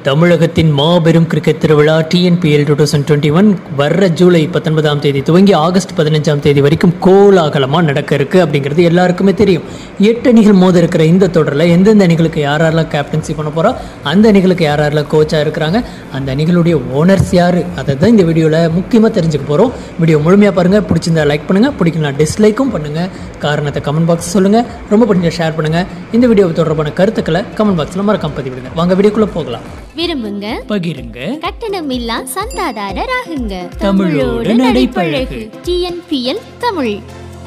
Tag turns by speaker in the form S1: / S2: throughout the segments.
S1: தமிழகத்தின் மாபெரும் கிரிக்கெட் திருவிழா TNPL two thousand twenty one வர்ற ஜூலை பத்தொன்பதாம் தேதி துவங்கி ஆகஸ்ட் பதினஞ்சாம் தேதி வரைக்கும் கோலாகலமாக நடக்க இருக்கு அப்படிங்கிறது எல்லாருக்குமே தெரியும் எட்டு அணிகள் மோத இருக்கிற இந்த தொடரில் எந்தெந்த அணிகளுக்கு யார் யாரெல்லாம் கேப்டன்சி பண்ண போகிறோம் அந்த அணிகளுக்கு யார் யாரெல்லாம் கோச்சாக இருக்கிறாங்க அந்த அணிகளுடைய ஓனர்ஸ் யார் அதை தான் இந்த வீடியோவில் முக்கியமாக தெரிஞ்சுக்க போகிறோம் வீடியோ முழுமையாக பாருங்கள் பிடிச்சிருந்தா லைக் பண்ணுங்கள் பிடிக்கலாம் டிஸ்லைக்கும் பண்ணுங்கள் காரணத்தை கமெண்ட் பாக்ஸ் சொல்லுங்கள் ரொம்ப பிடிச்ச ஷேர் பண்ணுங்கள் இந்த வீடியோ தொடர்பான கருத்துக்களை கமெண்ட் பாக்ஸில் மறக்காம பதிவிடுங்க வாங்க வீடியோக்குள்ளே போகலாம்
S2: விரும்புங்க
S1: பகிருங்க
S2: கட்டணமில்லா சந்தாதாரர் ஆகுங்க
S1: தமிழோடு நடைபழகு.
S2: டிஎன்பிஎல் தமிழ்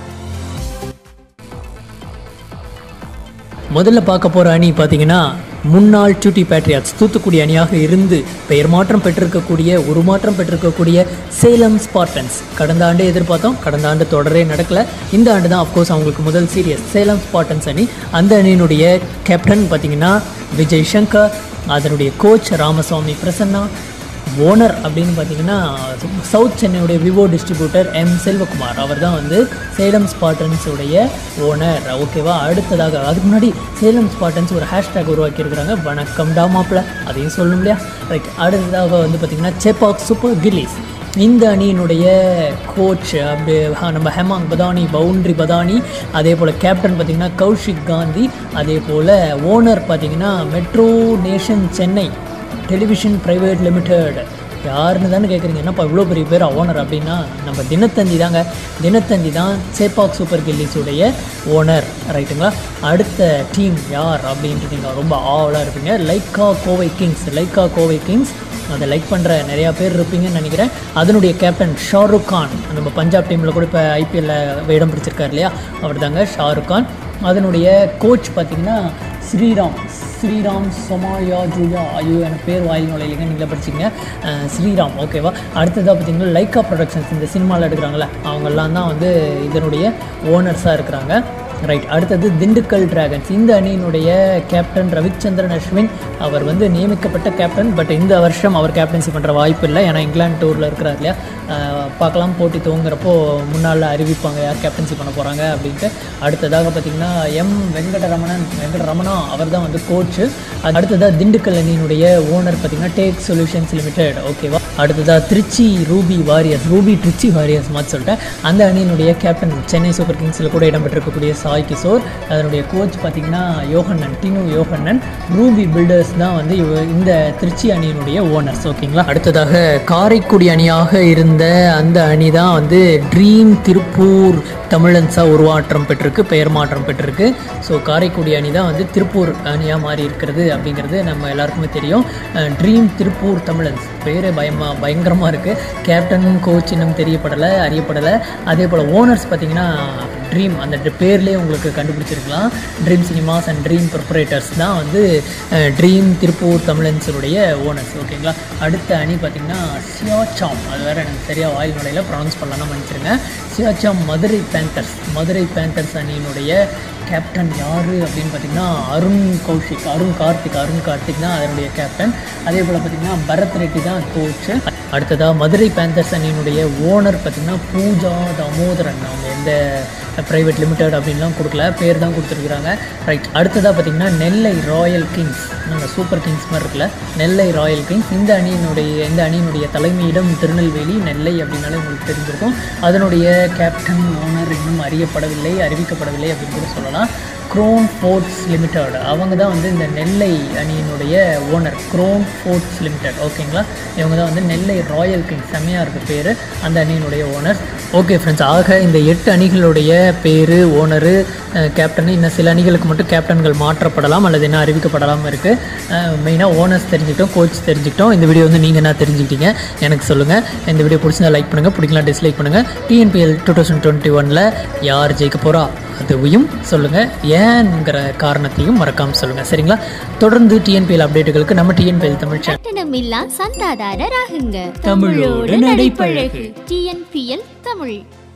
S1: முதல்ல பார்க்க போகிற அணி பார்த்தீங்கன்னா முன்னாள் டியூட்டி பேட்ரியாட்ஸ் தூத்துக்குடி அணியாக இருந்து பெயர் மாற்றம் பெற்றிருக்கக்கூடிய உருமாற்றம் பெற்றிருக்கக்கூடிய சேலம் ஸ்பார்டன்ஸ் கடந்த ஆண்டே எதிர்பார்த்தோம் கடந்த ஆண்டு தொடரே நடக்கல இந்த ஆண்டு தான் அஃப்கோர்ஸ் அவங்களுக்கு முதல் சீரியஸ் சேலம் ஸ்பார்டன்ஸ் அணி அந்த அணியினுடைய கேப்டன் பார்த்தீங்கன்னா விஜய் சங்கர் அதனுடைய கோச் ராமசுவாமி பிரசன்னா ஓனர் அப்படின்னு பார்த்தீங்கன்னா சவுத் சென்னையுடைய விவோ டிஸ்ட்ரிபியூட்டர் எம் செல்வகுமார் அவர் தான் வந்து சேலம் ஸ்பாட்டன்ஸுடைய ஓனர் ஓகேவா அடுத்ததாக அதுக்கு முன்னாடி சேலம் ஸ்பாட்டன்ஸ் ஒரு ஹேஷ்டேக் உருவாக்கியிருக்கிறாங்க வணக்கம் டா மாப்பிள அதையும் சொல்லணும் இல்லையா ரைட் அடுத்ததாக வந்து பார்த்திங்கன்னா செப்பாக் சூப்பர் கில்லிஸ் இந்த அணியினுடைய கோச் அப்படி ஹ- நம்ம ஹெமாங் பதானி பவுண்ட்ரி பதானி அதே போல் கேப்டன் பார்த்திங்கன்னா கௌஷிக் காந்தி அதே போல் ஓனர் பார்த்திங்கன்னா metro nation Chennai television private limited யாருன்னு தானே கேட்குறீங்க என்னப்பா இவ்வளோ பெரிய பேர் ஓனர் அப்படின்னா நம்ம தினத்தந்தி தாங்க தினத்தந்தி தான் சேப்பாக் சூப்பர் கில்லிஸுடைய ஓனர் ரைட்டுங்களா அடுத்த டீம் யார் அப்படின்ட்டு நீங்கள் ரொம்ப ஆவலாக இருப்பீங்க Lyca Kovai kings Lyca Kovai kings அதை லைக் பண்ணுற நிறையா பேர் இருப்பீங்கன்னு நினைக்கிறேன் அதனுடைய கேப்டன் ஷாருக் கான் நம்ம பஞ்சாப் டீமில் கூட இப்போ ஐபிஎல்ல இடம் பிடிச்சிருக்காரு இல்லையா அவர் தாங்க ஷாருக் கான் அதனுடைய கோச் பார்த்தீங்கன்னா ஸ்ரீராம் ஸ்ரீராம் சொமாயா ஜூயா ஐயோ எனக்கு பேர் வாயில் நுழையிலைங்க நீங்களே படிச்சிங்க அஹ் ஸ்ரீராம் ஓகேவா அடுத்ததாக பார்த்தீங்கன்னா லைக்கா ப்ரொடக்ஷன்ஸ் இந்த சினிமாவில் எடுக்கிறாங்களே அவங்கெல்லாம் தான் வந்து இதனுடைய ஓனர்ஸாக இருக்கிறாங்க ரைட் அடுத்தது திண்டுக்கல் டிராகன்ஸ் இந்த அணியினுடைய கேப்டன் ரவிச்சந்திரன் அஸ்வின் அவர் வந்து நியமிக்கப்பட்ட கேப்டன் பட் இந்த வருஷம் அவர் கேப்டன்சி பண்ணுற வாய்ப்பு இல்லை ஏன்னா இங்கிலாந்து டூரில் இருக்கிறார் இல்லையா அஹ் பார்க்கலாம் போட்டி துவங்குறப்போ முன்னால் அறிவிப்பாங்க யார் கேப்டன்சி பண்ண போகிறாங்க அப்படின்ட்டு அடுத்ததாக பார்த்தீங்கன்னா எம் வெங்கடரமணன் வெங்கடரமணா அவர் தான் வந்து கோச்சு அடுத்ததாக திண்டுக்கல் அணியினுடைய ஓனர் பார்த்தீங்கன்னா டேக் சொல்யூஷன்ஸ் லிமிடெட் ஓகேவா அடுத்ததாக Trichy ruby warriors ruby Trichy warriors மாதிரி சொல்லிட்டேன் அந்த அணியினுடைய கேப்டன் சென்னை சூப்பர் கிங்ஸில் கூட இடம்பெற்றிருக்கக்கூடிய சாய் கிஷோர் அதனுடைய கோச் பார்த்தீங்கன்னா யோகண்ணன் டினு யோகண்ணன் ரூபி பில்டர்ஸ் தான் வந்து இவ- இந்த திருச்சி அணியினுடைய ஓனர்ஸ் ஓகேங்களா அடுத்ததாக காரைக்குடி அணியாக இருந்த அந்த அணி தான் வந்து ட்ரீம் திருப்பூர் தமிழன்ஸாக உருவாற்றம் பெற்றிருக்கு பெயர் மாற்றம் பெற்றிருக்கு ஸோ காரைக்குடி அணி தான் வந்து திருப்பூர் அணியாக மாறி இருக்கிறது அப்படிங்கிறது நம்ம எல்லாருக்குமே தெரியும் ட்ரீம் திருப்பூர் தமிழன்ஸ் பேரே பயமா பயங்கரமாக இருக்குது கேப்டன் கோச் இன்னும் தெரியப்படலை அறியப்படலை அதே போல் ஓனர்ஸ் பார்த்தீங்கன்னா ட்ரீம் அந்த ட- பேர்லேயே உங்களுக்கு கண்டுபிடிச்சிருக்கலாம் dream cinemas and dream proprietors தான் வந்து ட்ரீம் திருப்பூர் தமிழன்ஸருடைய ஓனர்ஸ் ஓகேங்களா அடுத்த அணி பார்த்தீங்கன்னா சியாச்சாம் அது வேறு எனக்கு சரியாக வாயில் நுழையில் ப்ரொனவுன்ஸ் பண்ணலாம்னு மன்னிச்சிருங்க சியாச்சாம் மதுரை பேந்தர்ஸ் மதுரை பேந்தர்ஸ் அணியினுடைய கேப்டன் யார் அப்படின்னு பார்த்தீங்கன்னா அருண் கௌஷிக் அருண் கார்த்திக் அருண் கார்த்திக் தான் அதனுடைய கேப்டன் அதே போல் பார்த்தீங்கன்னா பரத் ரெட்டி தான் கோச்சு அடுத்ததாக மதுரை பேந்தர்ஸ் அணியினுடைய ஓனர் பார்த்தீங்கன்னா பூஜா தாமோதரன் அவங்க எந்த ப்ரைவேட் லிமிடெட் அப்படின்லாம் கொடுக்கல பேர் தான் கொடுத்துருக்குறாங்க ரைட் அடுத்ததாக பார்த்தீங்கன்னா நெல்லை ராயல் கிங்ஸ் நம்ம சூப்பர் கிங்ஸ் மாதிரி இருக்குல்ல நெல்லை ராயல் கிங்ஸ் இந்த அணியினுடைய இந்த அணியினுடைய தலைமையிடம் திருநெல்வேலி நெல்லை அப்படின்னாலே உங்களுக்கு தெரிஞ்சிருக்கும் அதனுடைய கேப்டன் ஓனர் இன்னும் அறியப்படவில்லை அறிவிக்கப்படவில்லை அப்படின்னு கூட சொல்லலாம் க்ரோன் ஃபோர்ட்ஸ் லிமிடெட் அவங்க தான் வந்து இந்த நெல்லை அணியினுடைய ஓனர் க்ரோன் ஃபோர்ட்ஸ் லிமிடெட் ஓகேங்களா இவங்க தான் வந்து நெல்லை ராயல் கிங் செம்மையாக இருக்குது பேர் அந்த அணியினுடைய ஓனர் ஓகே ஃப்ரெண்ட்ஸ் ஆக இந்த எட்டு அணிகளுடைய பேர் ஓனரு கேப்டன் இன்னும் சில அணிகளுக்கு மட்டும் கேப்டன்கள் மாற்றப்படலாம் அல்லது என்ன அறிவிக்கப்படலாம் இருக்குது மெயினாக ஓனர்ஸ் தெரிஞ்சுக்கிட்டோம் கோச் தெரிஞ்சுக்கிட்டோம் இந்த வீடியோ வந்து நீங்கள் என்ன தெரிஞ்சுக்கிட்டீங்க எனக்கு சொல்லுங்கள் இந்த வீடியோ பிடிச்சிருந்தா லைக் பண்ணுங்கள் பிடிக்கலாம் டிஸ்லைக் பண்ணுங்கள் டிஎன்பிஎல் டூ தௌசண்ட் டுவெண்ட்டி ஒனில் யார் ஜெயிக்க போகிறா அதுவையும் சொல்லுங்கள் ஏன்ங்கிற காரணத்தையும் மறக்காமல் சொல்லுங்கள் சரிங்களா தொடர்ந்து டிஎன்பிஎல் அப்டேட்டுகளுக்கு நம்ம டிஎன்பிஎல் தமிழ் சேனல்
S2: கட்டணமில்லா சந்தாதாரர் ஆகுங்க
S1: தமிழோடு நடைபழகு.
S2: டிஎன்பிஎல் தமிழ்